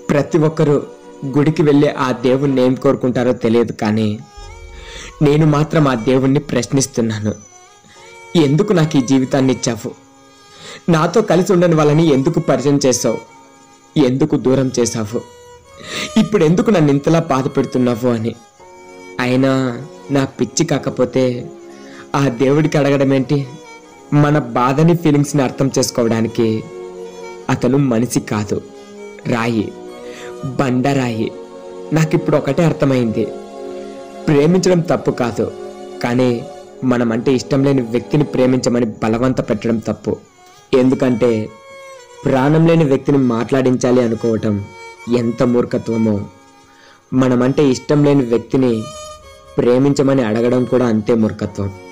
ప్రతి ఒక్కరూ గుడికి వెళ్ళి ఆ దేవుణ్ణి ఏం కోరుకుంటారో తెలియదు కానీ నేను మాత్రం ఆ దేవుణ్ణి ప్రశ్నిస్తున్నాను ఎందుకు నాకు ఈ జీవితాన్ని ఇచ్చావు నాతో కలిసి ఉండని వాళ్ళని ఎందుకు పరిచయం చేసావు ఎందుకు దూరం చేశావు ఇప్పుడు ఎందుకు నన్ను ఇంతలా బాధ పెడుతున్నావు అని అయినా నా పిచ్చి కాకపోతే ఆ దేవుడికి అడగడం ఏంటి మన బాధని ఫీలింగ్స్ని అర్థం చేసుకోవడానికి అతను మనిషి కాదు రాయి బండరాయి నాకిప్పుడు ఒకటే అర్థమైంది ప్రేమించడం తప్పు కాదు కానీ మనమంటే ఇష్టం లేని వ్యక్తిని ప్రేమించమని బలవంత పెట్టడం తప్పు ఎందుకంటే ప్రాణం లేని వ్యక్తిని మాట్లాడించాలి అనుకోవటం ఎంత మూర్ఖత్వమో మనమంటే ఇష్టం లేని వ్యక్తిని ప్రేమించమని అడగడం కూడా అంతే మూర్ఖత్వం